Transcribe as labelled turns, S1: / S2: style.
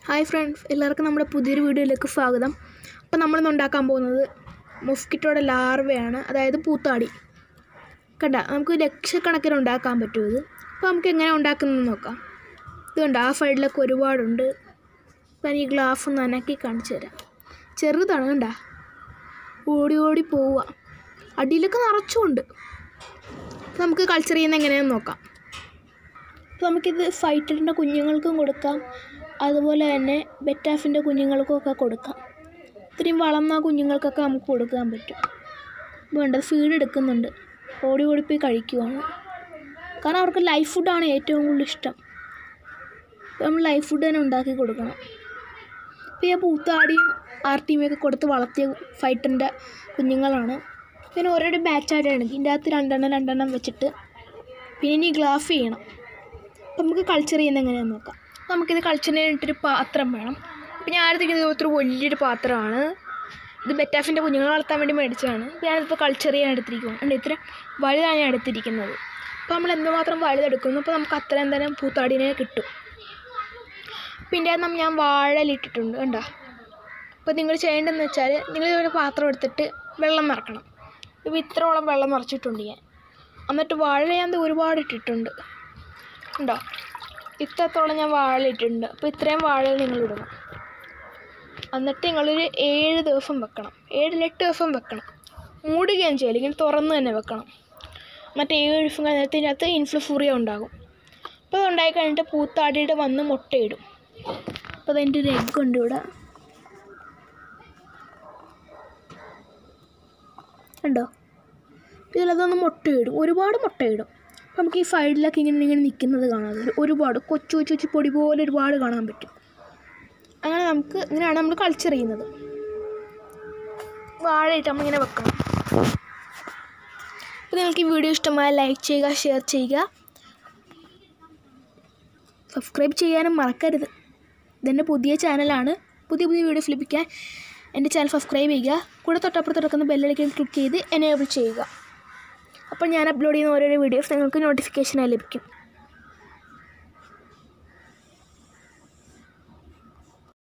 S1: hi friends എല്ലാവർക്കും നമ്മുടെ പുതിയൊരു വീഡിയോയിലേക്ക് സ്വാഗതം അപ്പോൾ നമ്മളിന്ന് ഉണ്ടാക്കാൻ പോകുന്നത് മൊസ്കിറ്റോയുടെ ലാർവയാണ് അതായത് പൂത്താടി കണ്ട നമുക്ക് ലക്ഷക്കണക്കിന് ഉണ്ടാക്കാൻ പറ്റും ഇത് അപ്പോൾ നമുക്ക് എങ്ങനെ ഉണ്ടാക്കുന്നതെന്ന് നോക്കാം ഇത് കണ്ട ആ സൈഡിലൊക്കെ ഒരുപാടുണ്ട് അപ്പം ഞാൻ ഈ ഗ്ലാസ് ഒന്ന് അനക്കി കാണിച്ചു തരാം ചെറുതാണ് കണ്ട ഓടി ഓടി പോവുക അടിയിലൊക്കെ നിറച്ചുമുണ്ട് അപ്പോൾ നമുക്ക് കൾച്ചർ ചെയ്യുന്ന എങ്ങനെയാണെന്ന് നോക്കാം അപ്പോൾ നമുക്കിത് ഫൈറ്ററിൻ്റെ കുഞ്ഞുങ്ങൾക്കും കൊടുക്കാം അതുപോലെ തന്നെ ബെറ്റാഫിൻ്റെ കുഞ്ഞുങ്ങൾക്കും ഒക്കെ കൊടുക്കാം ഇത്രയും വളർന്ന കുഞ്ഞുങ്ങൾക്കൊക്കെ നമുക്ക് കൊടുക്കാൻ പറ്റും വേണ്ട ഫീഡ് എടുക്കുന്നുണ്ട് ഓടി ഓടി പോയി കഴിക്കുവാണ് കാരണം അവർക്ക് ലൈഫ് ഫുഡാണ് ഏറ്റവും കൂടുതൽ ഇഷ്ടം അപ്പോൾ നമ്മൾ ലൈഫ് ഫുഡ് തന്നെ ഉണ്ടാക്കി കൊടുക്കണം ഇപ്പോൾ ഈ പൂത്താടിയും ആർട്ടിയുമൊക്കെ കൊടുത്ത് വളർത്തിയ ഫൈറ്ററിൻ്റെ കുഞ്ഞുങ്ങളാണ് പിന്നെ ഓരോരോ ബാച്ചായിട്ടാണ് ഇതിൻ്റെ അകത്ത് രണ്ടെണ്ണം രണ്ടെണ്ണം വെച്ചിട്ട് പിന്നെ ഇനി ഗ്ലാഫ് ചെയ്യണം അപ്പം നമുക്ക് കൾച്ചർ ചെയ്യുന്നത് എങ്ങനെയാണെന്ന് നോക്കാം നമുക്കിത് കൾച്ചറിന് വേണ്ടിയിട്ടൊരു പാത്രം വേണം അപ്പം ഞാൻ എടുത്തിരിക്കുന്നത് ഇത്ര വലിയൊരു പാത്രമാണ് ഇത് ബെറ്റാഫിൻ്റെ കുഞ്ഞുങ്ങളെ വളർത്താൻ വേണ്ടി മേടിച്ചതാണ് അപ്പോൾ ഞാനിപ്പോൾ കൾച്ചർ ചെയ്യാൻ എടുത്തിരിക്കുകയാണ് ഉണ്ട് ഇത്ര വലുതാണ് ഞാൻ എടുത്തിരിക്കുന്നത് അപ്പോൾ നമ്മൾ എന്തുമാത്രം വലുതെടുക്കുന്നു അപ്പോൾ നമുക്ക് അത്രയും തന്നെ പൂത്താടിനെ കിട്ടും പിന്നെ നമ്മൾ ഞാൻ വാഴയിലിട്ടിട്ടുണ്ട് കണ്ടോ അപ്പോൾ നിങ്ങൾ ചെയ്യേണ്ടതെന്ന് വെച്ചാൽ നിങ്ങൾ ഒരു പാത്രം എടുത്തിട്ട് വെള്ളം നിറക്കണം ഇപ്പോൾ ഇത്രോളം വെള്ളം നിറച്ചിട്ടുണ്ട് ഞാൻ എന്നിട്ട് വാഴ ഞാൻ ദേ ഒരുപാട് ഇട്ടിട്ടുണ്ട് ഉണ്ടോ ഇത്രത്തോളം ഞാൻ വാഴ ഇട്ടിട്ടുണ്ട് അപ്പോൾ ഇത്രയും വാഴ നിങ്ങൾ ഇടണം എന്നിട്ട് നിങ്ങളൊരു ഏഴ് ദിവസം വെക്കണം ഏഴിൽ എട്ട് ദിവസം വെക്കണം മൂടുകയും ചെയ്യില്ല ഇങ്ങനെ തുറന്ന് തന്നെ വെക്കണം മറ്റേ ഏഴ് ദിവസം കഴിഞ്ഞിട്ട് ഇതിനകത്ത് ഇൻഫ്ലുഫൂറിയ ഉണ്ടാകും അപ്പോൾ അത് ഉണ്ടായി കഴിഞ്ഞിട്ട് പൂത്താടിയുടെ വന്ന് മുട്ടയിടും അപ്പോൾ അതിൻ്റെ ഒരു എഗ്ഗ് ഉണ്ട് ഇവിടെ ഉണ്ടോ ഇതിലതൊന്ന് മുട്ടയിടും ഒരുപാട് മുട്ടയിടും അപ്പം നമുക്ക് ഈ സൈഡിലൊക്കെ ഇങ്ങനെ ഇങ്ങനെ നിൽക്കുന്നത് കാണാം ഒരു- ഒരുപാട് കൊച്ചു കൊച്ചു കൊച്ചു പൊടി പോലെ ഒരുപാട് കാണാൻ പറ്റും അങ്ങനെ നമുക്ക് ഇങ്ങനെയാണ് നമ്മൾ കൾച്ചർ ചെയ്യുന്നത് വാഴയിട്ട് നമ്മളിങ്ങനെ വെക്കണം അപ്പോൾ നിങ്ങൾക്ക് ഈ വീഡിയോ ഇഷ്ടമായ ലൈക്ക് ചെയ്യുക ഷെയർ ചെയ്യുക സബ്സ്ക്രൈബ് ചെയ്യാനും മറക്കരുത് ഇതെൻ്റെ പുതിയ ചാനലാണ് പുതിയ പുതിയ വീഡിയോസ് ലഭിക്കാൻ എൻ്റെ ചാനൽ സബ്സ്ക്രൈബ് ചെയ്യുക കൂടെ തൊട്ടപ്പുറത്ത് കിടക്കുന്ന ബെല്ലിലേക്ക് ക്ലിക്ക് ചെയ്ത് എനേബിൾ ചെയ്യുക അപ്പോൾ ഞാൻ അപ്ലോഡ് ചെയ്യുന്ന ഓരോരോ വീഡിയോസ് നിങ്ങൾക്ക് നോട്ടിഫിക്കേഷനായി ലഭിക്കും